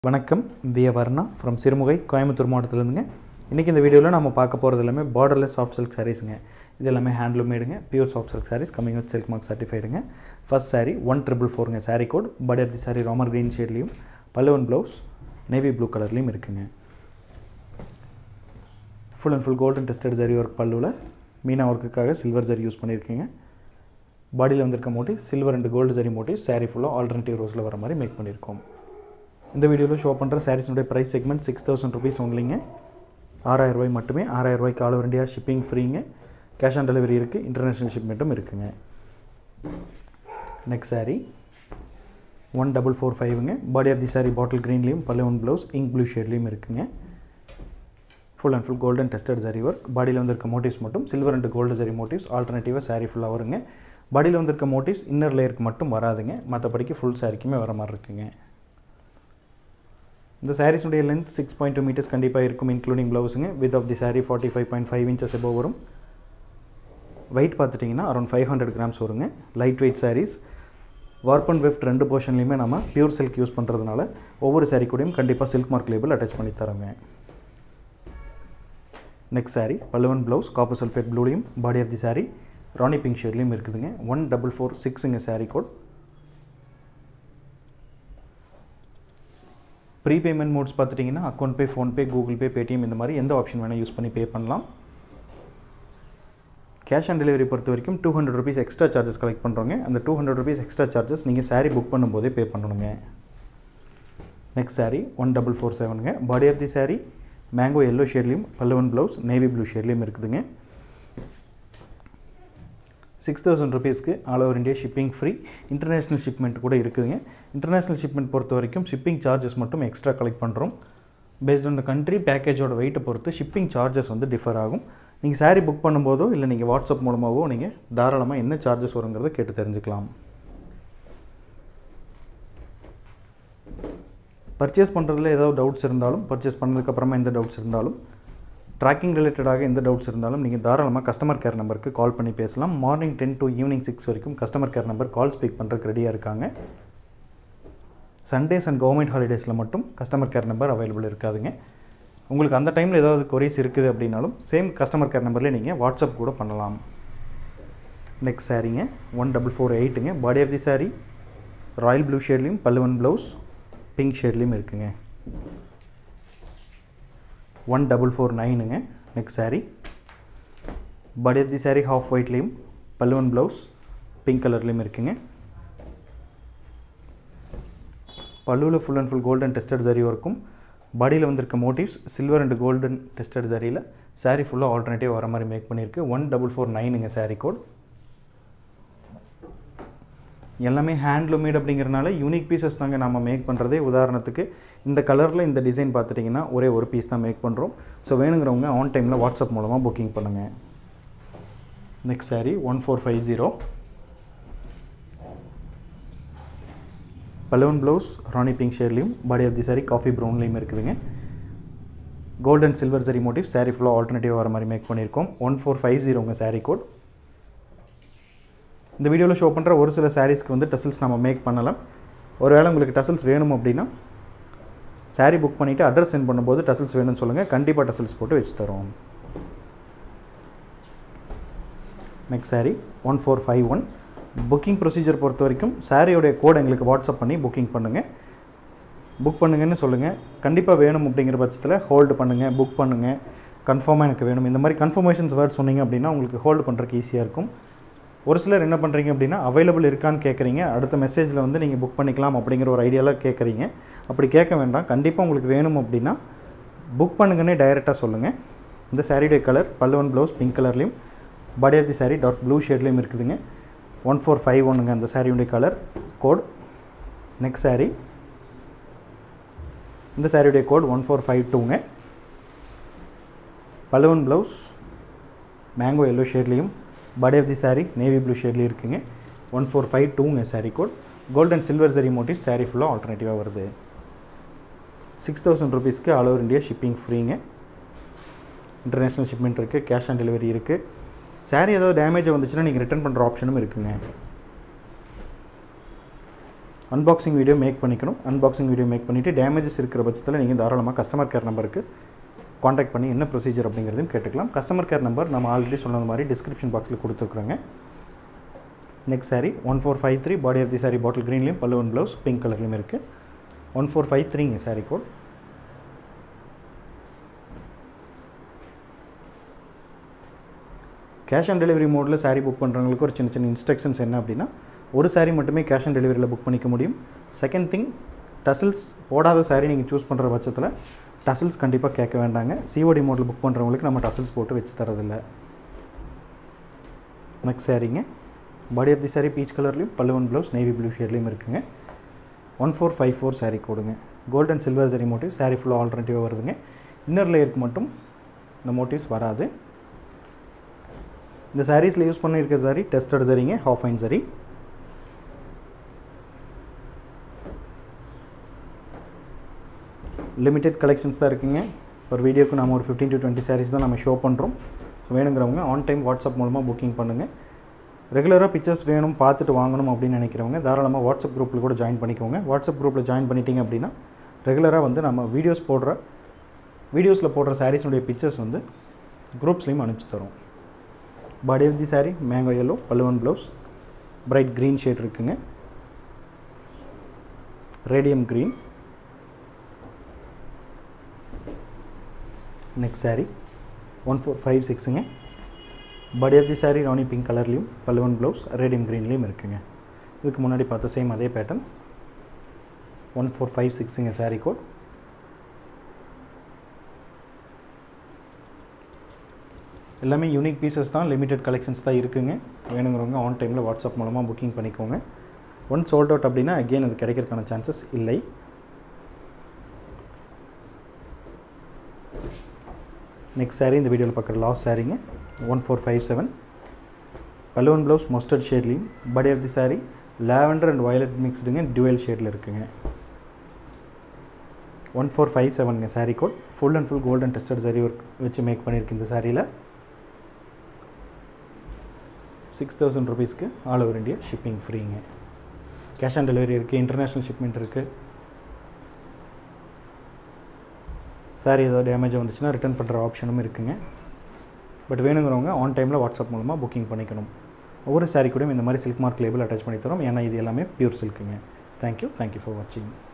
வணக்கம் V Varna from Sirumugai Coimbatore மாவட்டத்திலேருந்துங்க இன்றைக்கி இந்த வீடியோவில் நம்ம பார்க்க போகிறது எல்லாமே பார்டர்லெஸ் சாஃப்ட் சில்க் சாரீஸுங்க இது எல்லாமே ஹேண்ட்லூம் மேடுங்க pure soft silk sarees coming with silk mark சர்டிஃபைடுங்க ஃபர்ஸ்ட் saree ஒன் ட்ரிபிள் ஃபோருங்க saree code body of the saree Ramar green ஷேட்லேயும் பல்லுவன் ப்ளவுஸ் நேவி ப்ளூ கலர்லேயும் இருக்குங்க full and full golden tested zari work பல்லுவில் மீனா ஒர்க்குக்காக சில்வர் ஜரி யூஸ் பண்ணியிருக்கீங்க பாடியில் வந்திருக்க motif silver and gold zari motif saree ஃபுல்லாக ஆல்டர்னேட்டிவ் ரோஸில் வர மாதிரி மேக் பண்ணியிருக்கோம் இந்த வீடியோவில் ஷோ பண்ணுற சாரீஸினுடைய price segment six thousand rupees ஒன்லிங்க ஆறாயிரம் ரூபாய் மட்டுமே ஆறாயிரம் ரூபாய்க்கு ஆல் ஓவர் இந்தியா ஷிப்பிங் ஃப்ரீங்க கேஷ் ஆன் டெலிவரி இருக்குது இன்டர்நேஷ்னல் ஷிப்மெண்ட்டும் இருக்குங்க next saree one double four ஃபைவுங்க body of the saree bottle க்ரீன்லேயும் பல்லுவன் ப்ளவுஸ் இங்க் ப்ளூ ஷேட்லேயும் இருக்குங்க full and full golden tested zari work பாடியில் வந்திருக்க மோட்டிவ்ஸ் மட்டும் silver and gold zari motifs ஆல்டர்னேட்டிவாக saree ஃபுல்லாக வருங்க பாடியில் வந்திருக்க மோட்டிவ்ஸ் இன்னர் லேயருக்கு மட்டும் வராதுங்க மற்றபடிக்கு ஃபுல் சாரிக்குமே வர மாதிரி இருக்குங்க இந்த சாரீஸுடைய length six point two meters கண்டிப்பாக இருக்கும் இன்க்ளூடிங் ப்ளவுஸுங்க width of the saree forty five point five inches above வரும் வெயிட் பார்த்துட்டிங்கன்னா அரௌண்ட் ஃபைவ் ஹண்ட்ரட் கிராம்ஸ் வருங்க light weight sarees warp and weft ரெண்டு போர்ஷன்லையுமே நம்ம பியூர் சில்க் யூஸ் பண்ணுறதுனால ஒவ்வொரு saree கூடயும் கண்டிப்பாக சில்க் மார்க் லேபிள் அட்டாச் பண்ணி தரோங்க நெக்ஸ்ட் saree பல்லுவன் ப்ளவுஸ் காப்பர் சல்ஃபேட் ப்ளூலையும் body of the saree rani pink ஷேட்லேயும் இருக்குதுங்க ஒன் டபுள் ஃபோர் சிக்ஸுங்க saree கோட் ப்ரீபேமெண்ட் மோட்ஸ் பார்த்துட்டிங்கன்னா account pay PhonePe Google Pay Paytm இந்த மாதிரி எந்த ஆப்ஷன் வேணால் யூஸ் பண்ணி பே பண்ணலாம் கேஷ் ஆன் டெலிவரி பொறுத்த வரைக்கும் two hundred rupees extra charges collect பண்ணுறோங்க அந்த two hundred rupees extra charges நீங்கள் saree புக் பண்ணும்போதே பே பண்ணணுங்க next saree one double four செவனுங்க body of the saree mango yellow ஷேட்லேயும் பல்லுவன் ப்ளவுஸ் நேவி ப்ளூ ஷேட்லேயும் இருக்குதுங்க சிக்ஸ் தௌசண்ட் ருபீஸ்க்கு all over India shipping free international shipment கூட இருக்குதுங்க இன்டர்நேஷ்னல் ஷிப்மெண்ட் பொறுத்த வரைக்கும் ஷிப்பிங் சார்ஜஸ் மட்டும் எக்ஸ்ட்ரா கலெக்ட் பண்ணுறோம் பேஸ்ட் ஆன் த கண்ட்ரி பேக்கேஜோட வெயிட்டை பொறுத்து ஷிப்பிங் சார்ஜஸ் வந்து டிஃபர் ஆகும் நீங்கள் saree புக் பண்ணும்போதோ இல்லை நீங்கள் வாட்ஸ்அப் மூலமாகவோ நீங்கள் தாராளமாக என்ன சார்ஜஸ் வருங்கிறத கேட்டு தெரிஞ்சுக்கலாம் பர்ச்சேஸ் பண்ணுறதுல ஏதாவது டவுட்ஸ் இருந்தாலும் பர்ச்சேஸ் பண்ணதுக்கப்புறமா எந்த டவுட்ஸ் இருந்தாலும் ட்ராக்கிங் ரிலேட்டடாக எந்த டவுட்ஸ் இருந்தாலும் நீங்கள் தாராளமாக கஸ்டமர் கேர் நம்பருக்கு கால் பண்ணி பேசலாம் morning ten to evening six வரைக்கும் customer care number call speak பண்ணுறதுக்கு ரெடியாக இருக்காங்க சண்டேஸ் அண்ட் கவர்மெண்ட் ஹாலிடேஸில் மட்டும் கஸ்டமர் கேர் நம்பர் அவைலபிள் இருக்காதுங்க உங்களுக்கு அந்த டைமில் ஏதாவது கொரிஸ் இருக்குது அப்படின்னாலும் சேம் கஸ்டமர் கேர் நம்பர்லேயே நீங்கள் வாட்ஸ்அப் கூட பண்ணலாம் நெக்ஸ்ட் சாரீங்க ஒன் டபுள் ஃபோர் எயிட்டுங்க body of the saree royal blue ஷேட்லேயும் பல்லுவன் ப்ளவுஸ் பிங்க் ஷேட்லேயும் இருக்குங்க ஒன் டபுள் ஃபோர் நைனுங்க next saree body of the saree half ஒயிட்லேயும் பல்லுவன் ப்ளவுஸ் பிங்க் கலர்லேயும் இருக்குங்க பல்லுவில் full and full golden tested zari ஒர்க்கும் பாடியில் வந்திருக்க motifs silver and golden tested ஜரியில் saree ஃபுல்லாக ஆல்டர்னேட்டிவ் வர மாதிரி மேக் பண்ணியிருக்கு ஒன் டபுள் ஃபோர் நைனுங்க saree கோட் எல்லாமே ஹேண்ட்லூமேட் அப்படிங்கிறனால யூனிக் பீசஸ் தாங்க நம்ம மேக் பண்ணுறதே உதாரணத்துக்கு இந்த கலரில் இந்த டிசைன் பார்த்துட்டிங்கன்னா ஒரே ஒரு பீஸ் தான் மேக் பண்ணுறோம் ஸோ வேணுங்கிறவங்க ஆன் டைமில் வாட்ஸ்அப் மூலமாக புக்கிங் பண்ணுங்கள் next saree one four five zero பலவன் ப்ளவுஸ் ராணி பிங்க் ஷேட்லேயும் body of the saree coffee ப்ரௌன்லேயும் இருக்குதுங்க golden silver zari motif saree ஃபுல்லாக ஆல்டர்னேட்டிவ் வர மாதிரி மேக் பண்ணியிருக்கோம் ஒன் ஃபோர் ஃபைவ் ஜீரோங்க saree கோட் இந்த வீடியோவில் ஷோ பண்ணுற ஒரு சில சாரீஸ்க்கு வந்து டசல்ஸ் நம்ம மேக் பண்ணலாம் ஒருவேளை உங்களுக்கு டசல்ஸ் வேணும் அப்படின்னா saree புக் பண்ணிவிட்டு அட்ரஸ் சென்ட் பண்ணும்போது டசல்ஸ் வேணும்னு சொல்லுங்கள் கண்டிப்பாக டசல்ஸ் போட்டு வச்சு தரோம் next saree one four five one booking procedure பொறுத்த வரைக்கும் சாரியோடைய கோட் எங்களுக்கு வாட்ஸ்அப் பண்ணி புக்கிங் பண்ணுங்கள் புக் பண்ணுங்கன்னு சொல்லுங்கள் கண்டிப்பாக வேணும் அப்படிங்கிற பட்சத்தில் ஹோல்டு பண்ணுங்கள் புக் பண்ணுங்கள் கன்ஃபார்மாக எனக்கு வேணும் இந்த மாதிரி கன்ஃபர்மேஷன்ஸ் வேர்ட் சொன்னீங்க அப்படின்னா உங்களுக்கு ஹோல்டு பண்ணுறதுக்கு ஈஸியாக இருக்கும் ஒரு சிலர் என்ன பண்ணுறீங்க அப்படின்னா அவைலபிள் இருக்கான்னு கேட்குறீங்க அடுத்த மெசேஜில் வந்து நீங்கள் புக் பண்ணிக்கலாம் அப்படிங்கிற ஒரு ஐடியாவில் கேட்குறீங்க அப்படி கேட்க வேண்டாம் கண்டிப்பாக உங்களுக்கு வேணும் அப்படின்னா புக் பண்ணுங்கன்னே டைரெக்டாக சொல்லுங்கள் இந்த சாரியுடைய கலர் பல்லுவன் ப்ளவுஸ் பிங்க் கலர்லேயும் body of the saree dark blue ஷேட்லேயும் இருக்குதுங்க ஒன் ஃபோர் ஃபைவ் ஒன்றுங்க அந்த சாரியுடைய கலர் கோட் நெக்ஸ்ட் saree இந்த சாரியுடைய கோட் ஒன் ஃபோர் ஃபைவ் டூங்க பலுவன் ப்ளவுஸ் மேங்கோ எல்லோ ஷேட்லேயும் body of the saree navy blue ஷேட்லேயும் இருக்குங்க ஒன் ஃபோர் ஃபைவ் டூங்க saree code golden silver zari motif saree ஃபுல்லாக ஆல்டர்னேட்டிவாக வருது சிக்ஸ் தௌசண்ட் ருபீஸ்க்கு ஆல் ஓவர் இந்தியா ஷிப்பிங் ஃப்ரீங்க இன்டர்நேஷ்னல் ஷிப்மெண்ட் இருக்குது கேஷ் ஆன் டெலிவரி இருக்குது saree ஏதாவது டேமேஜ் வந்துச்சுன்னா நீங்கள் ரிட்டர்ன் பண்ணுற ஆப்ஷனும் இருக்குங்க அன்பாக்சிங் வீடியோ மேக் பண்ணிக்கணும் அன்பாக்சிங் வீடியோ மேக் பண்ணிவிட்டு டேமேஜஸ் இருக்கிற பட்சத்தில் நீங்கள் தாராளமாக கஸ்டமர் கேர் நம்பருக்கு காண்டாக்ட் பண்ணி என்ன ப்ரொசீஜர் அப்படிங்கிறதையும் கேட்டுக்கலாம் கஸ்டமர் கேர் நம்பர் நம்ம ஆல்ரெடி சொன்னது மாதிரி டிஸ்கிரிப்ஷன் பாக்ஸில் கொடுத்துருக்குறோங்க next saree one four five three body of the saree bottle க்ரீன்லேயும் பல்லு ஒன் ப்ளவுஸ் பிங்க் கலர்லேயும் இருக்குது ஒன் ஃபோர் ஃபைவ் த்ரீங்க saree code cash on delivery மோடில் சாரீ புக் பண்ணுறவங்களுக்கு ஒரு சின்ன சின்ன இன்ஸ்ட்ரக்ஷன்ஸ் என்ன அப்படின்னா ஒரு சாரீ மட்டுமே கேஷ் ஆன் டெலிவரியில் புக் பண்ணிக்க முடியும் செகண்ட் திங் டசில்ஸ் போடாத சாரீ நீங்கள் சூஸ் பண்ணுற பட்சத்தில் டசில்ஸ் கண்டிப்பாக கேட்க வேண்டாங்க சிஓடி மோடில் புக் பண்ணுறவங்களுக்கு நம்ம டசில்ஸ் போட்டு வச்சு தரதில்லை நெக்ஸ்ட் சாரீங்க body of the saree peach கலர்லேயும் பல்லுவன் ப்ளவுஸ் நேவி ப்ளூ ஷேட்லேயும் இருக்குங்க one four five four saree கொடுங்க gold and silver zari motif saree ஃபுல்லாக ஆல்டர்னேட்டிவாக வருதுங்க இன்னர் லேயருக்கு மட்டும் இந்த மோட்டிவ்ஸ் வராது இந்த சாரீஸில் யூஸ் பண்ணியிருக்க சாரி டெஸ்டட் சரிங்க ஹாஃப் ஐன் சரி லிமிடெட் கலெக்ஷன்ஸ் தான் இருக்குங்க ஒரு வீடியோக்கு நம்ம ஒரு ஃபிஃப்டீன் டு டுவெண்ட்டி சாரீஸ் தான் நம்ம ஷோ பண்ணுறோம் வேணுங்கிறவங்க ஆன் டைம் வாட்ஸ்அப் மூலமாக புக்கிங் பண்ணுங்கள் ரெகுலராக பிக்சர்ஸ் வேணும் பார்த்துட்டு வாங்கணும் அப்படின்னு நினைக்கிறவங்க தாராளமாக வாட்ஸ்அப் குரூப்பில் கூட ஜாயின் பண்ணிக்கோங்க வாட்ஸ்அப் குரூப்பில் ஜாயின் பண்ணிட்டீங்க அப்படின்னா ரெகுலராக வந்து நம்ம வீடியோஸ் போடுற வீடியோஸில் போடுற சாரீஸுடைய பிக்சர்ஸ் வந்து குரூப்ஸ்லேயும் அனுப்பிச்சி தரோம் body of the saree mango yellow பல்லுவன் ப்ளவுஸ் பிரைட் க்ரீன் ஷேட் இருக்குங்க radium green next saree one four five சிக்ஸுங்க body of the saree rani pink கலர்லேயும் பல்லுவன் ப்ளவுஸ் ரேடியம் க்ரீன்லேயும் இருக்குங்க இதுக்கு முன்னாடி பார்த்த சேம் அதே பேட்டர்ன் ஒன் ஃபோர் ஃபைவ் சிக்ஸுங்க சாரீ கோட் எல்லாமே யூனிக் பீசஸ் தான் லிமிடெட் கலெக்ஷன்ஸ் தான் இருக்குங்க வேணுங்கிறவங்க ஆன் டைமில் வாட்ஸ்அப் மூலமாக புக்கிங் பண்ணிக்கோங்க ஒன் சோல்ட் அவுட் அப்படின்னா அகெயின் அது கிடைக்கிறதுக்கான சான்சஸ் இல்லை நெக்ஸ்ட் சாரீ இந்த வீடியோவில் பார்க்குற லாஸ்ட் சாரீங்க one four five seven balloon blouse mustard ஷேட்லேயும் body of the sari lavender and violet மிக்ஸ்டுங்க டுவெல் ஷேடில் இருக்குங்க ஒன் ஃபோர் ஃபைவ் செவனுங்க sari code full and full golden tested sari work வச்சு மேக் பண்ணியிருக்கு இந்த சாரியில் சிக்ஸ் தௌசண்ட் ருபீஸ்க்கு ஆல் ஓவர் இந்தியா ஷிப்பிங் ஃப்ரீங்க கேஷ் ஆன் டெலிவரி இருக்குது இன்டர்நேஷ்னல் ஷிப்மெண்ட் இருக்குது சாரி ஏதாவது டேமேஜ் வந்துச்சுன்னா ரிட்டர்ன் பண்ணுற ஆப்ஷனும் இருக்குங்க பட் வேணுங்கிறவங்க ஆன் டைமில் வாட்ஸ்அப் மூலமாக புக்கிங் பண்ணிக்கணும் ஒவ்வொரு சாரீ கூடயும் இந்த மாதிரி சில்க் மார்க் லேபிள் அட்டாச் பண்ணி தரோம் ஏன்னா இது எல்லாமே பியூர் சில்க்குங்க தேங்க்யூ தேங்க்யூ ஃபார் வாட்சிங்